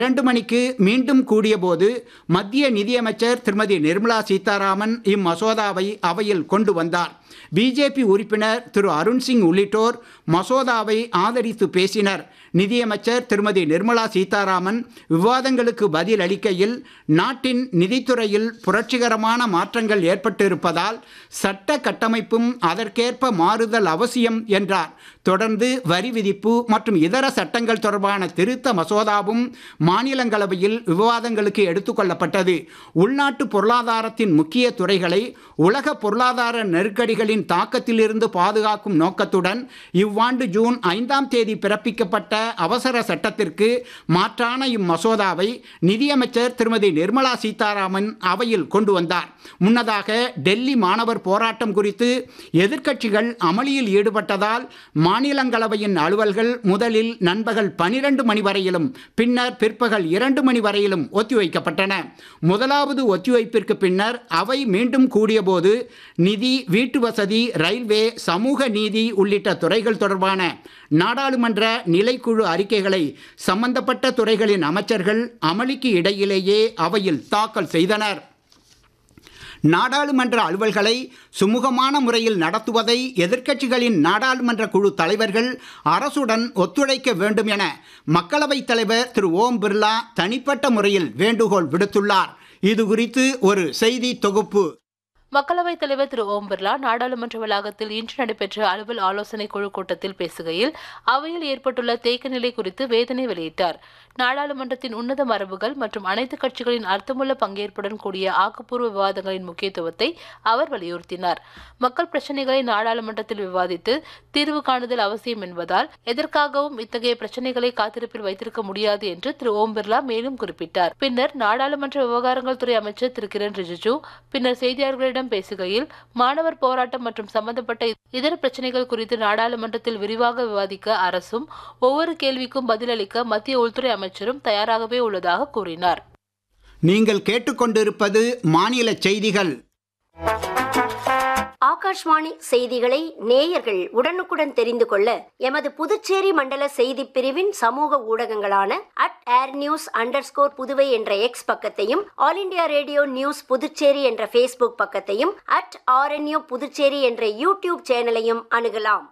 இரண்டு மணிக்கு மீண்டும் கூடியபோது மத்திய நிதியமைச்சர் திருமதி நிர்மலா சீதாராமன் இம்மசோதாவை அவையில் கொண்டு வந்தார் பிஜேபி உறுப்பினர் திரு அருண் சிங் உள்ளிட்டோர் மசோதாவை ஆதரித்து பேசினர் நிதியமைச்சர் திருமதி நிர்மலா சீதாராமன் விவாதங்களுக்கு பதில் அளிக்கையில் நாட்டின் நிதித்துறையில் புரட்சிகரமான மாற்றங்கள் ஏற்பட்டிருப்பதால் சட்ட கட்டமைப்பும் அதற்கேற்ப மாறுதல் அவசியம் என்றார் தொடர்ந்து வரி விதிப்பு மற்றும் இதர சட்டங்கள் தொடர்பான திருத்த மசோதாவும் மாநிலங்களவையில் விவாதங்களுக்கு எடுத்துக்கொள்ளப்பட்டது உள்நாட்டு பொருளாதாரத்தின் முக்கிய துறைகளை உலக பொருளாதார நெருக்கடிகளின் தாக்கத்திலிருந்து பாதுகாக்கும் நோக்கத்துடன் இவ்வாண்டு ஜூன் ஐந்தாம் தேதி பிறப்பிக்கப்பட்ட அவசர சட்டத்திற்கு மாற்றான இம்மசோதாவை நிதியமைச்சர் திருமதி நிர்மலா சீதாராமன் அவையில் கொண்டு வந்தார் முன்னதாக டெல்லி மாணவர் போராட்டம் குறித்து எதிர்க்கட்சிகள் அமளியில் ஈடுபட்டதால் மாநிலங்களவையின் அலுவல்கள் முதலில் நண்பகல் பனிரெண்டு மணி வரையிலும் பின்னர் பிற்பகல் இரண்டு மணி வரையிலும் ஒத்திவைக்கப்பட்டன முதலாவது ஒத்திவைப்பிற்கு பின்னர் அவை மீண்டும் கூடியபோது நிதி வீட்டு வசதி ரயில்வே சமூக நீதி உள்ளிட்ட துறைகள் தொடர்பான நாடாளுமன்ற நிலைக்குழு அறிக்கைகளை சம்பந்தப்பட்ட துறைகளின் அமைச்சர்கள் அமளிக்கு இடையிலேயே அவையில் தாக்கல் செய்தனர் நாடாளுமன்ற அலுவல்களை சுமூகமான முறையில் நடத்துவதை எதிர்க்கட்சிகளின் நாடாளுமன்ற குழு தலைவர்கள் அரசுடன் ஒத்துழைக்க வேண்டும் என மக்களவைத் தலைவர் திரு ஓம் பிர்லா தனிப்பட்ட முறையில் வேண்டுகோள் விடுத்துள்ளார் இது குறித்து ஒரு செய்தி தொகுப்பு மக்களவைத் தலைவர் திரு ஓம் பிர்லா நாடாளுமன்ற வளாகத்தில் இன்று நடைபெற்ற அலுவல் ஆலோசனை குழு கூட்டத்தில் பேசுகையில் அவையில் ஏற்பட்டுள்ள தேக்க நிலை குறித்து வேதனை வெளியிட்டார் நாடாளுமன்றத்தின் உன்னத மரபுகள் மற்றும் அனைத்து கட்சிகளின் அர்த்தமுள்ள பங்கேற்புடன் கூடிய ஆக்கப்பூர்வ விவாதங்களின் முக்கியத்துவத்தை அவர் வலியுறுத்தினார் மக்கள் பிரச்சனைகளை நாடாளுமன்றத்தில் விவாதித்து தீர்வு காணுதல் அவசியம் என்பதால் எதற்காகவும் இத்தகைய பிரச்சனைகளை காத்திருப்பில் வைத்திருக்க முடியாது என்று திரு ஓம் பிர்லா மேலும் குறிப்பிட்டார் பின்னர் நாடாளுமன்ற விவகாரங்கள் துறை அமைச்சர் திரு கிரண் ரிஜிஜு பின்னர் செய்தியாளர்களிடம் பேசுகையில் மாணவர் போராட்டம் மற்றும் சம்பந்தப்பட்ட இதர பிரச்சனைகள் குறித்து நாடாளுமன்றத்தில் விரிவாக விவாதிக்க அரசும் ஒவ்வொரு கேள்விக்கும் பதிலளிக்க மத்திய உள்துறை அமைச்சரும் தயாராகவே உள்ளதாக கூறினார் நீங்கள் கேட்டுக்கொண்டிருப்பது மாநில செய்திகள் ஆகாஷ்வாணி செய்திகளை நேயர்கள் உடனுக்குடன் தெரிந்து கொள்ள எமது புதுச்சேரி மண்டல செய்தி பிரிவின் சமூக ஊடகங்களான at air news under Puduvai என்ற எக்ஸ் பக்கத்தையும் all India radio news Puducherry என்ற ஃபேஸ்புக் பக்கத்தையும் அட் ஆர்என்யூ புதுச்சேரி என்ற யூடியூப் சேனலையும் அணுகலாம்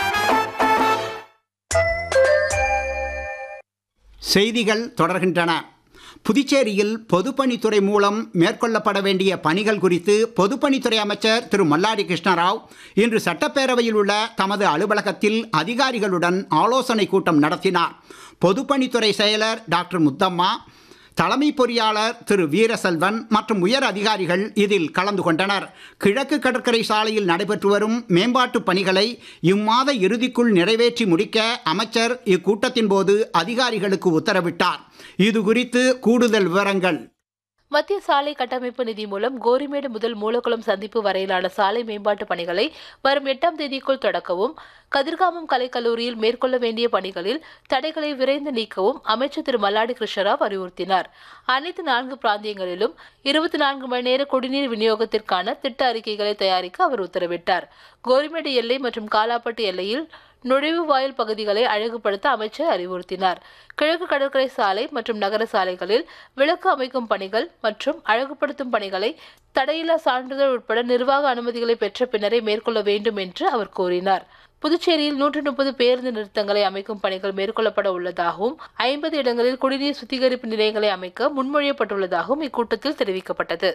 செய்திகள் தொடர்கின்றன புதுச்சேரியில் பொதுப்பணித்துறை மூலம் மேற்கொள்ளப்பட வேண்டிய பணிகள் குறித்து பொதுப்பணித்துறை அமைச்சர் திரு மல்லாடி கிருஷ்ணராவ் இன்று சட்டப்பேரவையில் உள்ள தமது அலுவலகத்தில் அதிகாரிகளுடன் ஆலோசனை கூட்டம் நடத்தினார் பொதுப்பணித்துறை செயலர் டாக்டர் முத்தம்மா தலைமை பொறியாளர் திரு வீரசெல்வன் மற்றும் உயர் அதிகாரிகள் இதில் கலந்து கொண்டனர் கிழக்கு கடற்கரை சாலையில் நடைபெற்று வரும் மேம்பாட்டு பணிகளை இம்மாத இறுதிக்குள் நிறைவேற்றி முடிக்க அமைச்சர் இக்கூட்டத்தின் போது அதிகாரிகளுக்கு உத்தரவிட்டார் இது குறித்து கூடுதல் விவரங்கள் மத்திய சாலை கட்டமைப்பு நிதி மூலம் கோரிமேடு முதல் மூலக்குளம் சந்திப்பு வரையிலான சாலை மேம்பாட்டு பணிகளை வரும் எட்டாம் தேதிக்குள் தொடக்கவும் கதிர்காமம் கலைக்கல்லூரியில் மேற்கொள்ள வேண்டிய பணிகளில் தடைகளை விரைந்து நீக்கவும் அமைச்சர் திரு மல்லாடி கிருஷ்ணராவ் அறிவுறுத்தினார் அனைத்து நான்கு பிராந்தியங்களிலும் இருபத்தி நான்கு மணி நேர குடிநீர் விநியோகத்திற்கான திட்ட அறிக்கைகளை தயாரிக்க அவர் உத்தரவிட்டார் கோரிமேடு எல்லை மற்றும் காலாப்பட்டு எல்லையில் நுழைவு வாயில் பகுதிகளை அழகுபடுத்த அமைச்சர் அறிவுறுத்தினார் கிழக்கு கடற்கரை சாலை மற்றும் நகர சாலைகளில் விளக்கு அமைக்கும் பணிகள் மற்றும் அழகுபடுத்தும் பணிகளை தடையில்லா சான்றிதழ் உட்பட நிர்வாக அனுமதிகளை பெற்ற பின்னரே மேற்கொள்ள வேண்டும் என்று அவர் கூறினார் புதுச்சேரியில் நூற்று முப்பது பேருந்து நிறுத்தங்களை அமைக்கும் பணிகள் மேற்கொள்ளப்பட உள்ளதாகவும் ஐம்பது இடங்களில் குடிநீர் சுத்திகரிப்பு நிலையங்களை அமைக்க முன்மொழியப்பட்டுள்ளதாகவும் இக்கூட்டத்தில் தெரிவிக்கப்பட்டது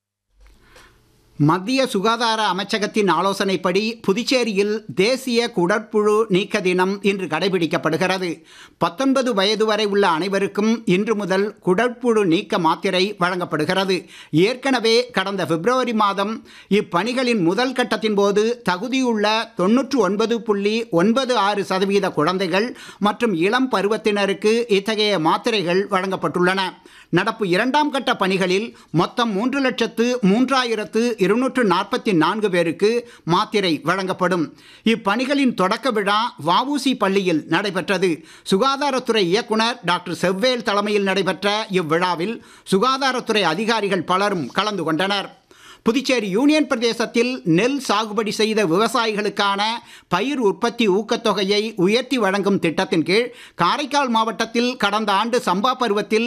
மத்திய சுகாதார அமைச்சகத்தின் ஆலோசனைப்படி புதுச்சேரியில் தேசிய குடற்புழு நீக்க தினம் இன்று கடைபிடிக்கப்படுகிறது பத்தொன்பது வயது வரை உள்ள அனைவருக்கும் இன்று முதல் குடற்புழு நீக்க மாத்திரை வழங்கப்படுகிறது ஏற்கனவே கடந்த பிப்ரவரி மாதம் இப்பணிகளின் முதல் கட்டத்தின் போது தகுதியுள்ள தொன்னூற்று ஒன்பது புள்ளி ஒன்பது ஆறு சதவீத குழந்தைகள் மற்றும் இளம் பருவத்தினருக்கு இத்தகைய மாத்திரைகள் வழங்கப்பட்டுள்ளன நடப்பு இரண்டாம் கட்ட பணிகளில் மொத்தம் மூன்று லட்சத்து மூன்றாயிரத்து இருநூற்று நாற்பத்தி நான்கு பேருக்கு மாத்திரை வழங்கப்படும் இப்பணிகளின் தொடக்க விழா வஉசி பள்ளியில் நடைபெற்றது சுகாதாரத்துறை இயக்குனர் டாக்டர் செவ்வேல் தலைமையில் நடைபெற்ற இவ்விழாவில் சுகாதாரத்துறை அதிகாரிகள் பலரும் கலந்து கொண்டனர் புதுச்சேரி யூனியன் பிரதேசத்தில் நெல் சாகுபடி செய்த விவசாயிகளுக்கான பயிர் உற்பத்தி ஊக்கத்தொகையை உயர்த்தி வழங்கும் திட்டத்தின் கீழ் காரைக்கால் மாவட்டத்தில் கடந்த ஆண்டு சம்பா பருவத்தில்